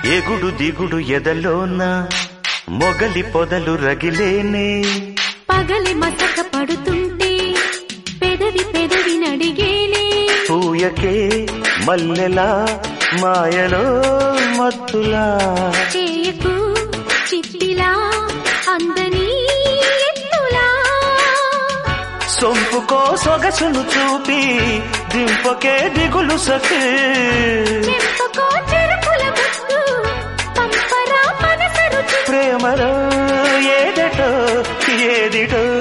ఎగుడు దిగుడు ఎదలోన మొగలి పొదలు రగిలేనే పగలి మసక పడుతుంటే పెదవి పెదవి నడిగేనే పూయకే మల్లెలా మాయలో మత్తులా చేయకు చిట్టిలా అందని ఎత్తులా సొంపుకో సొగసును చూపి దింపకే దిగులు సఖీ చెప్పుకో చెరుకుల గుట్టు పంపరా మనస రుచి ప్రేమలో ఏదటో ఏదిటో